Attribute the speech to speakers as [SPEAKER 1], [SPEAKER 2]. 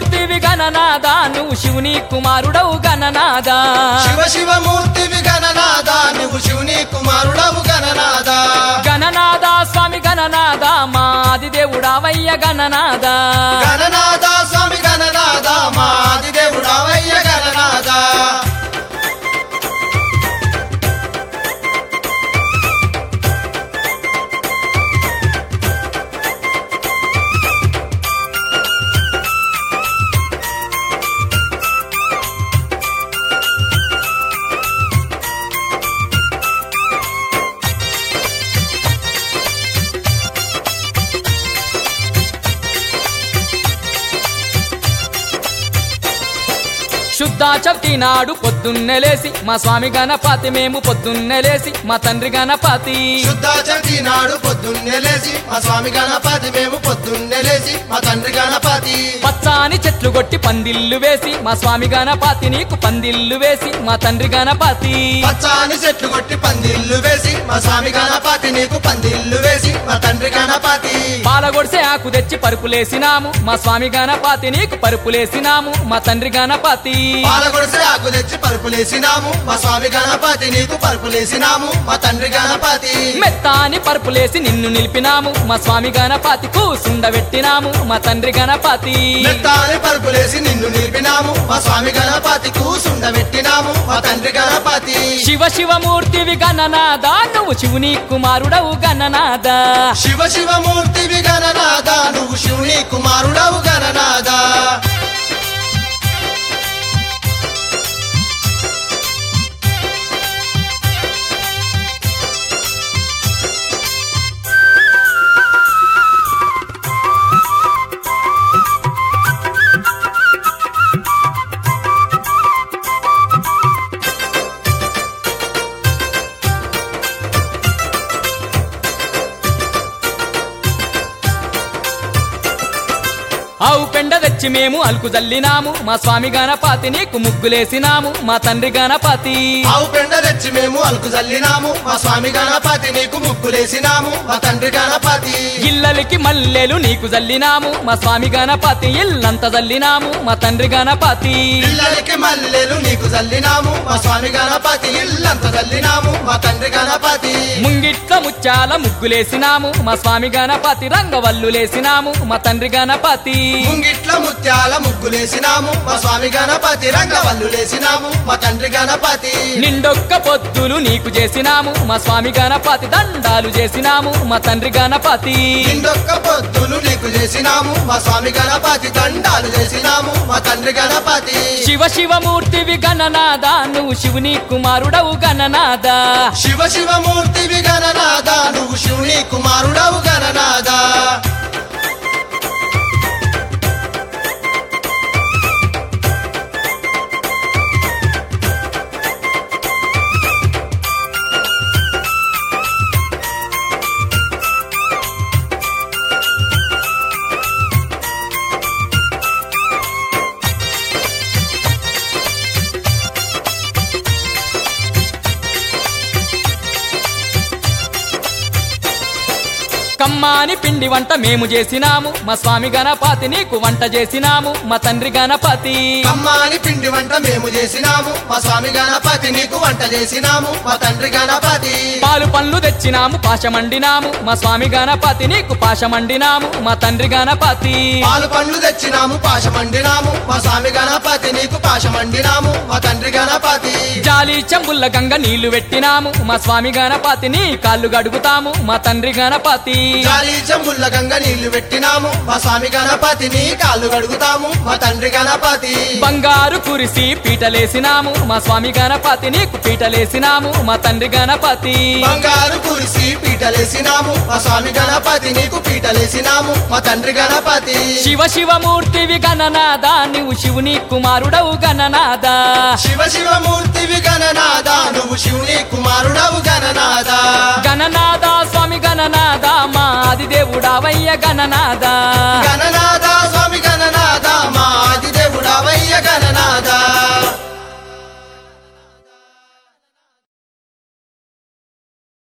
[SPEAKER 1] మూర్తివి గణనాద నువ్వు శివుని కుమారుడవు గణనాద
[SPEAKER 2] శివ శివ మూర్తివి గణనాద నువ్వు శివుని కుమారుడవు గణనాద
[SPEAKER 1] గణనాద స్వామి గణనాద మా ఆదిదేవుడావయ్య గణనాద
[SPEAKER 2] గణనాద స్వామి గణనాద మా ఆదిదేవుడవయ్య గణనాద
[SPEAKER 1] శుద్ధ చవితి నాడు పొద్దున్నే లేసి మా స్వామి గణపతి మేము పొద్దున్నే లేసి మా తండ్రి గణపతి
[SPEAKER 2] శుద్ధ చవితి నాడు పొద్దున్నే లేచి మా స్వామి గణపతి మేము పొద్దున్నే లేచి మా తండ్రి గణపతి
[SPEAKER 1] పచ్చాని చెట్లు కొట్టి పందిల్లు వేసి మా స్వామి గణపతి నీకు పందిల్లు వేసి మా తండ్రి గణపతి
[SPEAKER 2] పచ్చాని చెట్లు కొట్టి పందిల్లు వేసి మా స్వామి గణపతి నీకు పందిల్లు వేసి మా తండ్రి గణపతి
[SPEAKER 1] పాలగొడిసే ఆకు తెచ్చి పరుపులేసినాము మా స్వామి గణపతి నీకు పరుపులేసినాము మా తండ్రి గణపతి
[SPEAKER 2] పాలగొడిసే ఆకు తెచ్చి పరుపులేసినాము మా స్వామి గణపతి నీకు పరుపులేసినాము మా తండ్రి గణపతి
[SPEAKER 1] మెత్తాని పరుపులేసి నిన్ను నిలిపినాము మా స్వామి గణపతి కూసుండబెట్టినాము మా తండ్రి గణపతి
[SPEAKER 2] మెత్తాని పరుపులేసి నిన్ను నిలిపినాము మా స్వామి గణపతి కూసుండబెట్టినాము మా తండ్రి గణపతి
[SPEAKER 1] శివ శివమూర్తివి గణనాద నువ్వు శివుని కుమారుడవు గణనాద
[SPEAKER 2] శివ శివ మూర్తివి గణనాద నువ్వు శివుని కుమారుడవు గణనాద
[SPEAKER 1] ఆవు పెండ తెచ్చి మేము అలుకు జల్లినాము మా స్వామి గణపతి నీకు ముగ్గులేసినాము మా తండ్రి గణపతి
[SPEAKER 2] ఆవు పెండ తెచ్చి మేము అలుకు జల్లినాము మా స్వామి గణపతి నీకు ముగ్గులేసినాము మా తండ్రి గణపతి
[SPEAKER 1] ఇల్లలికి మల్లెలు నీకు జల్లినాము మా స్వామి గణపతి ఇల్లంత జల్లినాము మా తండ్రి గణపతి
[SPEAKER 2] పిల్లలకి మల్లెలు నీకు జల్లినాము మా స్వామి గణపతి ఇల్లంత జల్లినాము మా తండ్రి గణపతి
[SPEAKER 1] ముంగిట్ల ముత్యాల ముగ్గులేసినాము మా స్వామి గణపతి రంగవల్లులేసినాము మా తండ్రి గణపతి
[SPEAKER 2] ముంగిట్ల ముత్యాల ముగ్గులేసినాము మా స్వామి గణపతి రంగవల్లులేసినాము మా తండ్రి గణపతి
[SPEAKER 1] నిండొక్క పొత్తులు నీకు చేసినాము మా స్వామి గణపతి దండాలు చేసినాము మా తండ్రి గణపతి
[SPEAKER 2] నిండొక్క పొద్దులు నీకు చేసినాము మా స్వామి గణపతి దండాలు చేసినాము మా తండ్రి గణపతి
[SPEAKER 1] శివ శివమూర్తివి గణనాద నువ్వు శివుని కుమారుడవు గణనాద
[SPEAKER 2] శివ శివ మూర్తివి గణనాద నువ్వు శివుని కుమారుడవు గణనాద
[SPEAKER 1] కమ్మాని పిండి వంట మేము చేసినాము మా స్వామి గణపతి నీకు వంట చేసినాము మా తండ్రి గణపతి
[SPEAKER 2] అమ్మాని పిండి వంట మేము చేసినాము మా స్వామి గణపతి నీకు వంట చేసినాము మా తండ్రి గణపతి
[SPEAKER 1] పాలు పండ్లు తెచ్చినాము పాశమండినాము మా స్వామి గణపతి నీకు పాశమండినాము మా తండ్రి గణపతి
[SPEAKER 2] పాలు పండ్లు తెచ్చినాము పాశమండినాము మా స్వామి గణపతి నీకు పాశమండినాము మా తండ్రి గణపతి
[SPEAKER 1] జాలి చెంబుల్ల గంగ నీళ్లు పెట్టినాము మా స్వామి గణపతి నీ కాళ్ళు గడుగుతాము మా తండ్రి గణపతి
[SPEAKER 2] జాలి చెంబుల్ల గంగ నీళ్లు పెట్టినాము మా స్వామి గణపతి నీ కాళ్ళు కడుగుతాము మా తండ్రి గణపతి
[SPEAKER 1] బంగారు కురిసి పీటలేసినాము మా స్వామి గణపతి నీకు పీటలేసినాము మా తండ్రి గణపతి
[SPEAKER 2] బంగారు కురిసి పీటలేసినాము మా స్వామి గణపతి నీకు పీటలేసినాము మా తండ్రి గణపతి
[SPEAKER 1] శివ శివమూర్తివి గణనాద నువ్వు శివుని కుమారుడవు గణనాద
[SPEAKER 2] శివ శివ మూర్తివి గణనాద నువ్వు శివుని కుమారుడవు గణనాద
[SPEAKER 1] గణనాద స్వామి గణనాద మా ఆదిదేవుడావయ్య గణనాద
[SPEAKER 2] గణనాద స్వామి గణనాద మా ఆదిదేవుడవయ్య గణనాద